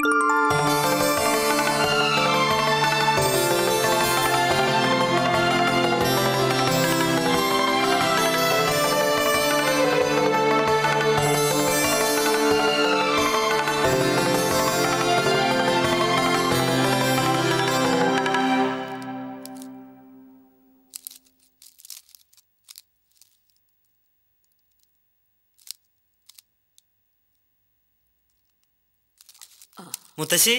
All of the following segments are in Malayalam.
മുത്തശ്ശി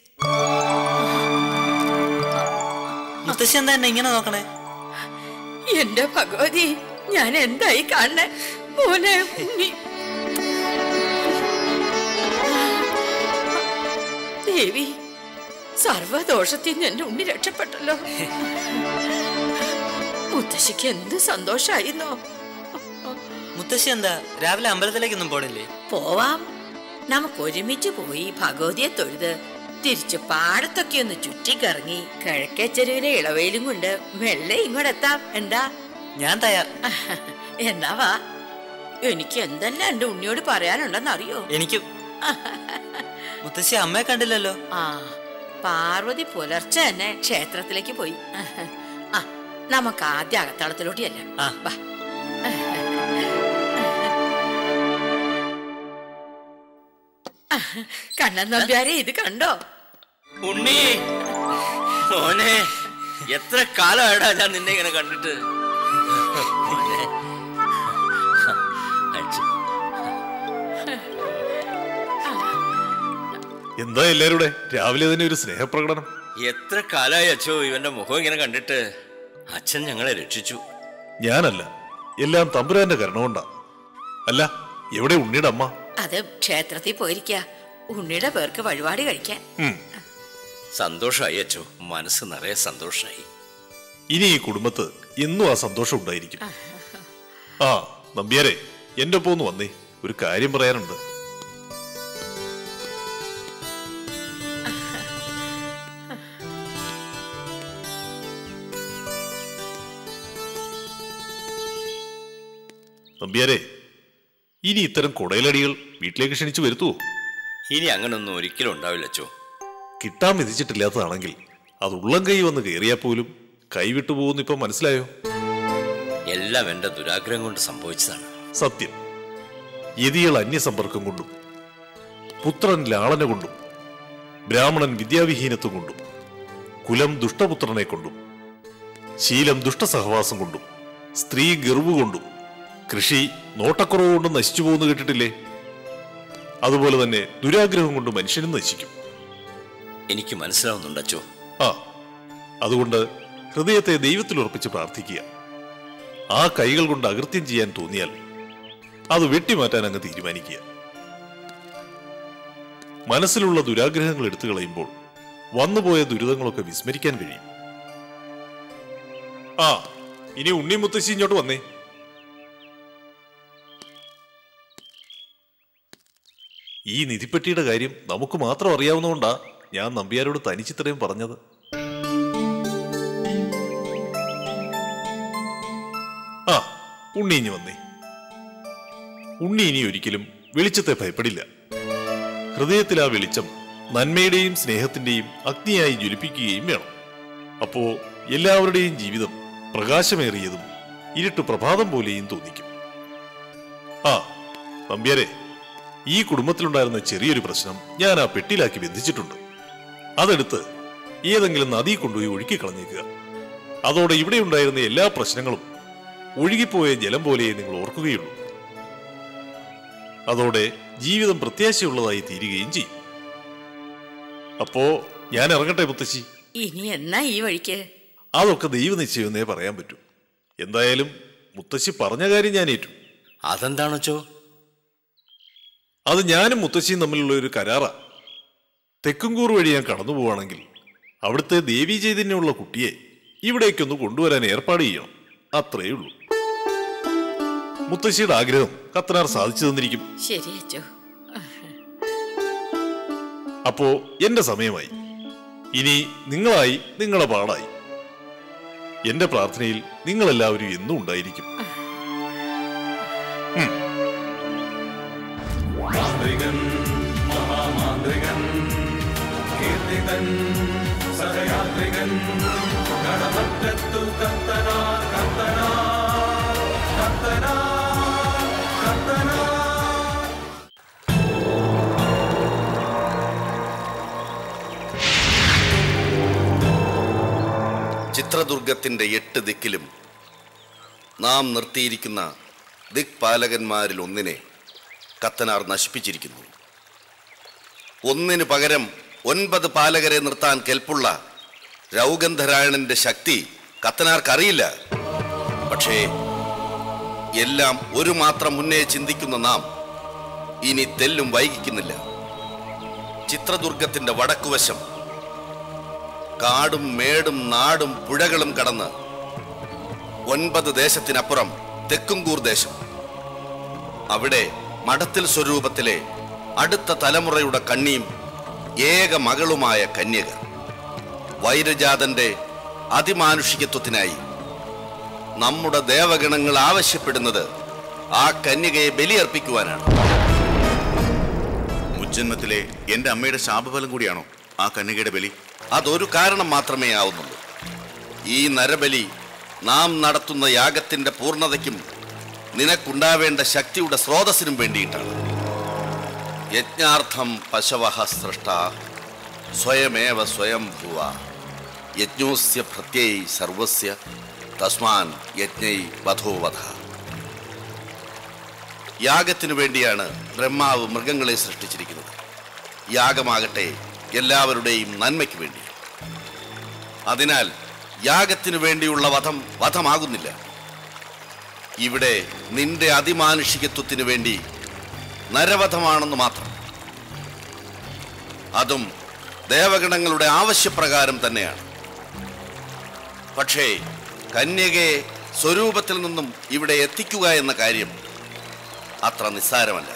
മുത്തശ്ശി എന്താ എന്നെ ഇങ്ങനെ നോക്കണേ എന്റെ ഭഗവതി ഞാൻ എന്തായി കാണണേ മോനെ ഉണ്ണി ദേവി സർവദോഷത്തിൽ നിന്ന് എന്റെ ഉണ്ണി രക്ഷപ്പെട്ടല്ലോ മുത്തശ്ശിക്ക് എന്ത് സന്തോഷായിരുന്നോ മുത്തശ്ശി എന്താ രാവിലെ അമ്പലത്തിലേക്കൊന്നും പോണില്ലേ പോവാം നമുക്ക് ഒരുമിച്ച് പോയി ഭഗവതിയെ തൊഴുത് തിരിച്ച് പാടത്തൊക്കെ ഒന്ന് ചുറ്റിക്കറങ്ങി കിഴക്കേ ചെരുവിലെ ഇളവയിലും കൊണ്ട് മെല്ലെ ഇങ്ങോട്ടെത്താം എന്താ ഞാൻ തയ്യാർ എന്നാ വാ എനിക്ക് എന്തെല്ലാം എന്റെ ഉണ്ണിയോട് പറയാനുണ്ടെന്ന് അറിയോ എനിക്കും മുത്തശ്ശി അമ്മയെ കണ്ടില്ലല്ലോ ആ പാർവതി പുലർച്ചെ തന്നെ ക്ഷേത്രത്തിലേക്ക് പോയി ആ നമുക്ക് ആദ്യ അകത്തളത്തിലോട്ട് ചെല്ലാം ആ. വാ കണ്ണൻ നമ്പ്യാരെ ഇത് കണ്ടോ ഉണ്ണി മോനെ എത്ര കാലമായിടാ ഞാൻ നിന്നെ ഇങ്ങനെ കണ്ടിട്ട് മോനെ. അച്ഛ. എന്താ എല്ലാരുടെ രാവിലെ തന്നെ ഒരു സ്നേഹപ്രകടനം എത്ര കാലമായി അച്ഛോ ഇവന്റെ മുഖം ഇങ്ങനെ കണ്ടിട്ട് അച്ഛൻ ഞങ്ങളെ രക്ഷിച്ചു ഞാനല്ല എല്ലാം തമ്പുരാന്റെ കരണമുണ്ടാ അല്ല എവിടെ ഉണ്ണിയുടെ അമ്മ അത് ക്ഷേത്രത്തിൽ പോയിരിക്ക ഉണ്ണിയുടെ പേർക്ക് വഴിപാട് കഴിക്കാൻ ഉം. സന്തോഷമായി അച്ഛോ മനസ്സ് നിറയെ സന്തോഷമായി ഇനി ഈ കുടുംബത്ത് എന്നും ആ സന്തോഷം ഉണ്ടായിരിക്കും ആ നമ്പ്യാരെ എന്റെ ഒപ്പം ഒന്ന് വന്നേ ഒരു കാര്യം പറയാനുണ്ട് നമ്പ്യാരെ ഇനി ഇത്തരം കുടയിലടികൾ വീട്ടിലേക്ക് ക്ഷണിച്ചു വരുത്തുവോ ഇനി അങ്ങനൊന്നും ഒരിക്കലും ഉണ്ടാവില്ല അച്ഛോ കിട്ടാൻ വിധിച്ചിട്ടില്ലാത്തതാണെങ്കിൽ അത് ഉള്ളം കൈ വന്ന് കയറിയാൽ പോലും കൈവിട്ടു പോകുന്നു ഇപ്പൊ മനസ്സിലായോ എല്ലാം എന്റെ ദുരാഗ്രഹം കൊണ്ട് സംഭവിച്ചതാണ് സത്യം യതികൾ അന്യസമ്പർക്കം കൊണ്ടും പുത്രൻ ലാളന കൊണ്ടും ബ്രാഹ്മണൻ വിദ്യാവിഹീനത്വം കൊണ്ടും കുലം ദുഷ്ടപുത്രനെ കൊണ്ടും ശീലം ദുഷ്ടസഹവാസം കൊണ്ടും സ്ത്രീ ഗർവ് കൊണ്ടും കൃഷി നോട്ടക്കുറവ് കൊണ്ടും നശിച്ചു പോകുന്നു കേട്ടിട്ടില്ലേ അതുപോലെ തന്നെ ദുരാഗ്രഹം കൊണ്ട് മനുഷ്യനും നശിക്കും എനിക്ക് മനസ്സിലാവുന്നുണ്ട് അച്ഛോ ആ അതുകൊണ്ട് ഹൃദയത്തെ ദൈവത്തിൽ ഉറപ്പിച്ച് പ്രാർത്ഥിക്കുക ആ കൈകൾ കൊണ്ട് അകൃത്യം ചെയ്യാൻ തോന്നിയാൽ അത് വെട്ടിമാറ്റാൻ അങ്ങ് തീരുമാനിക്കുക മനസ്സിലുള്ള ദുരാഗ്രഹങ്ങൾ എടുത്തു കളയുമ്പോൾ വന്നുപോയ ദുരിതങ്ങളൊക്കെ വിസ്മരിക്കാൻ കഴിയും ആ ഇനി ഉണ്ണി മുത്തശ്ശി ഇങ്ങോട്ട് വന്നേ ഈ നിധിപ്പെട്ടിയുടെ കാര്യം നമുക്ക് മാത്രം അറിയാവുന്നതുകൊണ്ടാ ഞാൻ നമ്പ്യാരോട് തനിച്ചിത്രയും പറഞ്ഞത് ആ ഉണ്ണി ഇനി വന്നേ ഉണ്ണി ഇനി ഒരിക്കലും വെളിച്ചത്തെ ഭയപ്പെടില്ല ഹൃദയത്തിൽ ആ വെളിച്ചം നന്മയുടെയും സ്നേഹത്തിന്റെയും അഗ്നിയായി ജ്വലിപ്പിക്കുകയും വേണം അപ്പോ എല്ലാവരുടെയും ജീവിതം പ്രകാശമേറിയതും ഇരുട്ട് പ്രഭാതം പോലെയും തോന്നിക്കും ആ നമ്പ്യാരെ ഈ കുടുംബത്തിലുണ്ടായിരുന്ന ചെറിയൊരു പ്രശ്നം ഞാൻ ആ പെട്ടിയിലാക്കി ബന്ധിച്ചിട്ടുണ്ട് അതെടുത്ത് ഏതെങ്കിലും നദി കൊണ്ടുപോയി ഒഴുക്കി കളഞ്ഞേക്കുക അതോടെ ഇവിടെ ഉണ്ടായിരുന്ന എല്ലാ പ്രശ്നങ്ങളും ഒഴുകിപ്പോയ ജലം പോലെ നിങ്ങൾ ഓർക്കുകയുള്ളൂ അതോടെ ജീവിതം പ്രത്യാശയുള്ളതായി തീരുകയും ചെയ്യും അപ്പോ ഞാൻ ഇറങ്ങട്ടെ മുത്തശ്ശി ഇനി എന്നാ ഈ വഴിക്ക് അതൊക്കെ ദൈവനിശ്ചയമെന്നേ പറയാൻ പറ്റൂ എന്തായാലും മുത്തശ്ശി പറഞ്ഞ കാര്യം ഞാൻ ഏറ്റു അതെന്താണച്ചോ അത് ഞാനും മുത്തശ്ശിയും തമ്മിലുള്ള ഒരു കരാറാ തെക്കുംകൂർ വഴി ഞാൻ കടന്നു പോവാണെങ്കിൽ അവിടുത്തെ ദേവീ ചൈതന്യമുള്ള കുട്ടിയെ ഇവിടേക്കൊന്ന് കൊണ്ടുവരാൻ ഏർപ്പാട് ചെയ്യണം അത്രയേ ഉള്ളൂ മുത്തശ്ശിയുടെ ആഗ്രഹം കത്തനാർ സാധിച്ചു തന്നിരിക്കും ശരി അച്ചോ അപ്പോ എന്റെ സമയമായി ഇനി നിങ്ങളായി നിങ്ങളെ പാടായി എന്റെ പ്രാർത്ഥനയിൽ നിങ്ങളെല്ലാവരും എന്നും ഉണ്ടായിരിക്കും മാന്ത്രികൻ മഹാമാന്ത്രികൻ ചിത്രദുർഗത്തിന്റെ എട്ട് ദിക്കിലും നാം നിർത്തിയിരിക്കുന്ന ദിക്പാലകന്മാരിൽ ഒന്നിനെ കത്തനാർ നശിപ്പിച്ചിരിക്കുന്നു ഒന്നിനു പകരം ഒൻപത് പാലകരെ നിർത്താൻ കെൽപ്പുള്ള രൗഗന്ധരായണന്റെ ശക്തി കത്തനാർക്കറിയില്ല പക്ഷേ എല്ലാം ഒരു മാത്രം മുന്നേ ചിന്തിക്കുന്ന നാം ഇനി തെല്ലും വൈകിക്കുന്നില്ല ചിത്രദുർഗത്തിന്റെ വടക്കുവശം കാടും മേടും നാടും പുഴകളും കടന്ന് ഒൻപത് ദേശത്തിനപ്പുറം തെക്കുംകൂർ ദേശം അവിടെ മഠത്തിൽ സ്വരൂപത്തിലെ അടുത്ത തലമുറയുടെ കണ്ണിയും ഏക മകളുമായ കന്യക വൈരജാതന്റെ അതിമാനുഷികത്വത്തിനായി നമ്മുടെ ദേവഗണങ്ങൾ ആവശ്യപ്പെടുന്നത് ആ കന്യകയെ ബലിയർപ്പിക്കുവാനാണ് മുജ്ജന്മത്തിലെ എന്റെ അമ്മയുടെ ശാപഫലം കൂടിയാണോ ആ കന്യകയുടെ ബലി അതൊരു കാരണം മാത്രമേ ആവുന്നുള്ളൂ ഈ നരബലി നാം നടത്തുന്ന യാഗത്തിന്റെ പൂർണ്ണതയ്ക്കും നിനക്കുണ്ടാവേണ്ട ശക്തിയുടെ സ്രോതസ്സിനും വേണ്ടിയിട്ടാണ് യജ്ഞാർത്ഥം പശവഹ സൃഷ്ട സ്വയമേവ സ്വയം ഭുവ യജ്ഞോസ്യ പ്രത്യൈ സർവസ്യ തസ്മാൻ യജ്ഞൈ വധോവധ യാഗത്തിനു വേണ്ടിയാണ് ബ്രഹ്മാവ് മൃഗങ്ങളെ സൃഷ്ടിച്ചിരിക്കുന്നത് യാഗമാകട്ടെ എല്ലാവരുടെയും നന്മയ്ക്ക് വേണ്ടി അതിനാൽ യാഗത്തിനു വേണ്ടിയുള്ള വധം വധമാകുന്നില്ല ഇവിടെ നിന്റെ അതിമാനുഷികത്വത്തിനു വേണ്ടി നരവധമാണെന്ന് മാത്രം അതും ദേവഗണങ്ങളുടെ ആവശ്യപ്രകാരം തന്നെയാണ് പക്ഷേ കന്യകയെ സ്വരൂപത്തിൽ നിന്നും ഇവിടെ എത്തിക്കുക എന്ന കാര്യം അത്ര നിസ്സാരമല്ല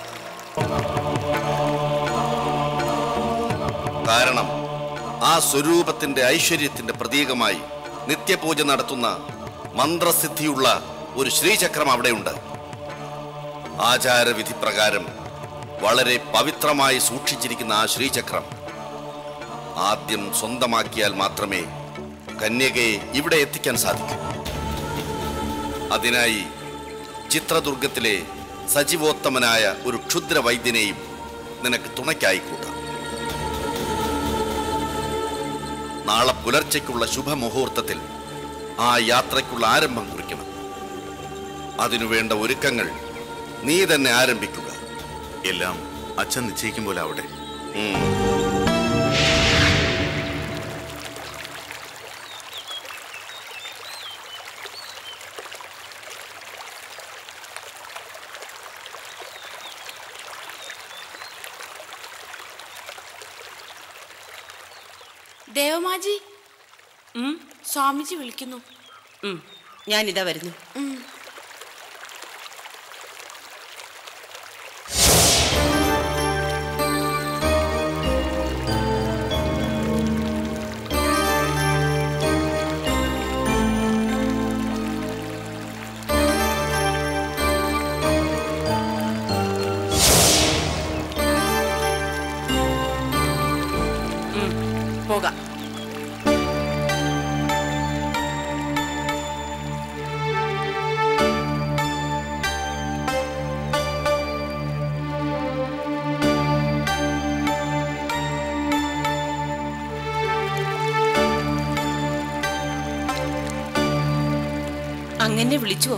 കാരണം ആ സ്വരൂപത്തിന്റെ ഐശ്വര്യത്തിന്റെ പ്രതീകമായി നിത്യപൂജ നടത്തുന്ന മന്ത്രസിദ്ധിയുള്ള ഒരു ശ്രീചക്രം അവിടെയുണ്ട് ആചാരവിധി പ്രകാരം വളരെ പവിത്രമായി സൂക്ഷിച്ചിരിക്കുന്ന ആ ശ്രീചക്രം ആദ്യം സ്വന്തമാക്കിയാൽ മാത്രമേ കന്യകയെ ഇവിടെ എത്തിക്കാൻ സാധിക്കൂ അതിനായി ചിത്രദുർഗത്തിലെ സജീവോത്തമനായ ഒരു ക്ഷുദ്ര വൈദ്യനെയും നിനക്ക് തുണയ്ക്കായി കൂട്ടാം നാളെ പുലർച്ചയ്ക്കുള്ള ശുഭമുഹൂർത്തത്തിൽ ആ യാത്രയ്ക്കുള്ള ആരംഭം കുറിക്കണം അതിനുവേണ്ട ഒരുക്കങ്ങൾ നീ തന്നെ ആരംഭിക്കുക എല്ലാം അച്ഛൻ നിശ്ചയിക്കും പോലെ ആവട്ടെ ഉം. ദേവമാജി സ്വാമിജി വിളിക്കുന്നു ഞാനിതാ വരുന്നു പോകാം അങ്ങനെ വിളിച്ചുവോ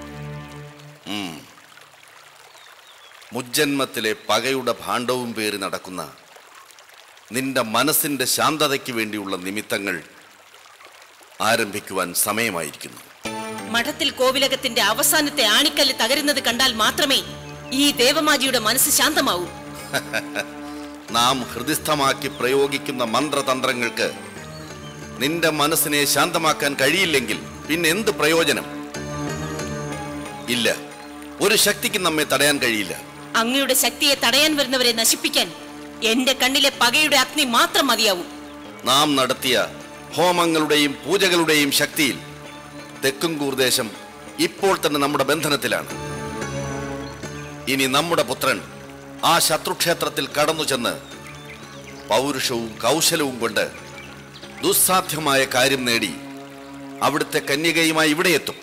മുജ്ജന്മത്തിലെ പകയുടെ ഭാണ്ഡവും പേറി നടക്കുന്ന നിന്റെ മനസ്സിന്റെ ശാന്തതയ്ക്ക് വേണ്ടിയുള്ള നിമിത്തങ്ങൾ ആരംഭിക്കുവാൻ സമയമായിരിക്കുന്നു മഠത്തിൽ കോവിലകത്തിന്റെ അവസാനത്തെ ആണിക്കല്ല് തകരുന്നത് കണ്ടാൽ മാത്രമേ ഈ ദേവമാജിയുടെ മനസ്സ് ശാന്തമാവൂ നാം ഹൃദിസ്ഥമാക്കി പ്രയോഗിക്കുന്ന മന്ത്രതന്ത്രങ്ങൾക്ക് നിന്റെ മനസ്സിനെ ശാന്തമാക്കാൻ കഴിയില്ലെങ്കിൽ പിന്നെ എന്ത് പ്രയോജനം ഇല്ല ഒരു ശക്തിക്കും നമ്മെ തടയാൻ കഴിയില്ല അങ്ങയുടെ ശക്തിയെ തടയാൻ വരുന്നവരെ നശിപ്പിക്കാൻ എന്റെ കണ്ണിലെ പകയുടെ അഗ്നി മാത്രം മതിയാവും നാം നടത്തിയ ഹോമങ്ങളുടെയും പൂജകളുടെയും ശക്തിയിൽ തെക്കുംകൂർ ദേശം ഇപ്പോൾ തന്നെ നമ്മുടെ ബന്ധനത്തിലാണ് ഇനി നമ്മുടെ പുത്രൻ ആ ശത്രുക്ഷേത്രത്തിൽ കടന്നു ചെന്ന് പൗരുഷവും കൗശലവും കൊണ്ട് ദുസ്സാധ്യമായ കാര്യം നേടി അവിടുത്തെ കന്യകയുമായി ഇവിടെ എത്തും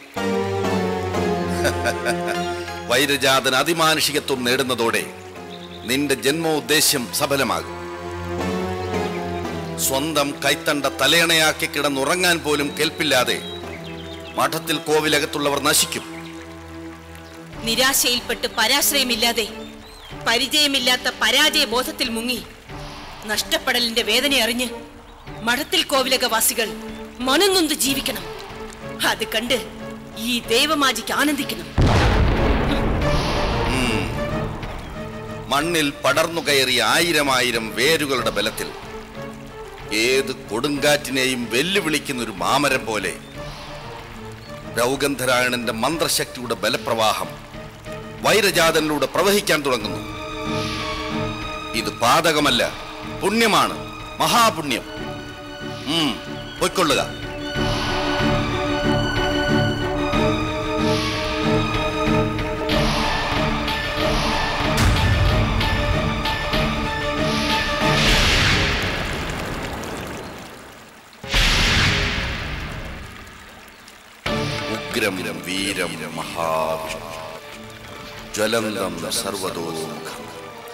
വൈരജാതൻ അതിമാനുഷികത്വം നേടുന്നതോടെ നിന്റെ ജന്മോദ്ദേശ്യം സഫലമാകും സ്വന്തം കൈത്തണ്ട തലയണയാക്കി കിടന്നുറങ്ങാൻ പോലും കേൾപ്പില്ലാതെ മഠത്തിൽ കോവിലകത്തുള്ളവർ നശിക്കും നിരാശയിൽപ്പെട്ട് പരാശ്രയമില്ലാതെ പരിചയമില്ലാത്ത പരാജയ ബോധത്തിൽ മുങ്ങി നഷ്ടപ്പെടലിന്റെ വേദന അറിഞ്ഞ് മഠത്തിൽ കോവിലകവാസികൾ മനംനൊന്ത് ജീവിക്കണം അത് കണ്ട് ഈ ദേവമാജിക്ക് ആനന്ദിക്കണം മണ്ണിൽ പടർന്നു കയറിയ ആയിരം ആയിരം വേരുകളുടെ ബലത്തിൽ ഏത് കൊടുങ്കാറ്റിനെയും വെല്ലുവിളിക്കുന്ന ഒരു മാമരം പോലെ രൗഗന്ധരായണന്റെ മന്ത്രശക്തിയുടെ ബലപ്രവാഹം വൈരജാതനിലൂടെ പ്രവഹിക്കാൻ തുടങ്ങുന്നു ഇത് പാതകമല്ല പുണ്യമാണ് മഹാപുണ്യം ഉം, പൊയ്ക്കൊള്ളുക ഉഗ്രം വീരം മഹാവിഷ്ണു ജ്വലന്തം സർവതോമുഖം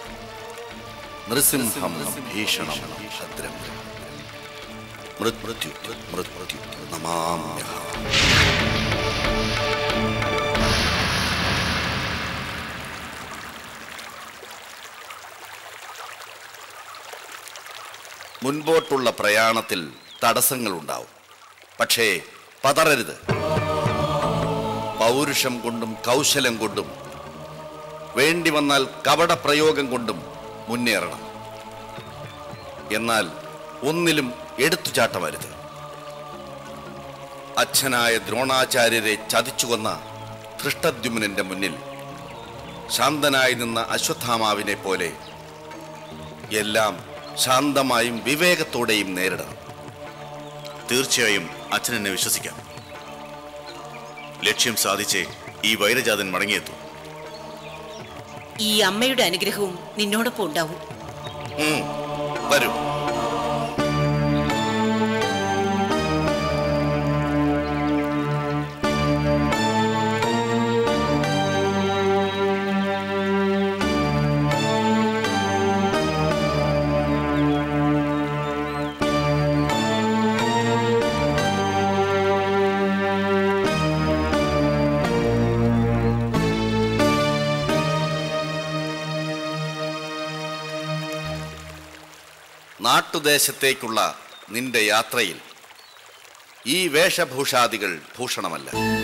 നൃസിംഹം ഭീഷണം ഭദ്രം മൃത്യു മൃത്യു നമാമ്യഹം മുൻപോട്ടുള്ള പ്രയാണത്തിൽ തടസ്സങ്ങളുണ്ടാവും പക്ഷേ പതറരുത് പൗരുഷം കൊണ്ടും കൗശലം കൊണ്ടും വേണ്ടി വന്നാൽ കപട പ്രയോഗം കൊണ്ടും മുന്നേറണം എന്നാൽ ഒന്നിലും എടുത്തുചാട്ടമരുത് അച്ഛനായ ദ്രോണാചാര്യരെ ചതിച്ചുകൊന്ന ധൃഷ്ടദ്യുമ്നന്റെ മുന്നിൽ ശാന്തനായി നിന്ന അശ്വത്ഥാമാവിനെ പോലെ എല്ലാം ശാന്തമായും വിവേകത്തോടെയും നേരിടണം തീർച്ചയായും അച്ഛൻ എന്നെ വിശ്വസിക്കാം ലക്ഷ്യം സാധിച്ചേ ഈ വൈരജാതൻ മടങ്ങിയെത്തൂ ഈ അമ്മയുടെ അനുഗ്രഹവും നിന്നോടൊപ്പം ഉണ്ടാവും ഉം, വരൂ നാട്ടുദേശത്തേക്കുള്ള നിന്റെ യാത്രയിൽ ഈ വേഷഭൂഷാദികൾ ഭൂഷണമല്ല